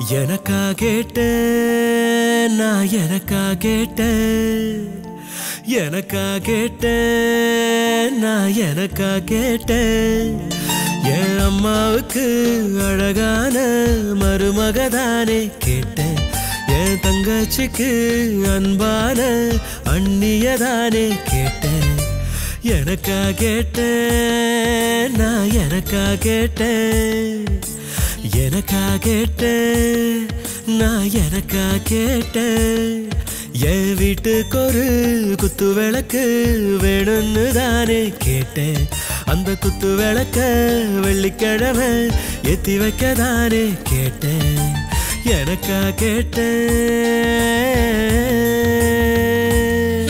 எனக்கா கேட்டேன் நான் எனக்கா கேட்டேன் எனக்கா கேட்டேன் நான் எனக்கா கேட்டேன் என் அம்மாவுக்கு அழகான மருமகதானே கேட்டேன் என் தங்கச்சிக்கு அன்பான அந்நியதானே கேட்டேன் எனக்கா கேட்டேன் நான் எனக்கா கேட்டேன் எனக்கா கேட்டேன் நான் எனக்கா கேட்டேன் என் வீட்டுக்கு ஒரு குத்து விளக்கு வேணும்னு தானே கேட்டேன் அந்த குத்து விளக்க வெள்ளிக்கிழமை ஏத்தி வைக்க தானே கேட்டேன் எனக்கா கேட்டேன்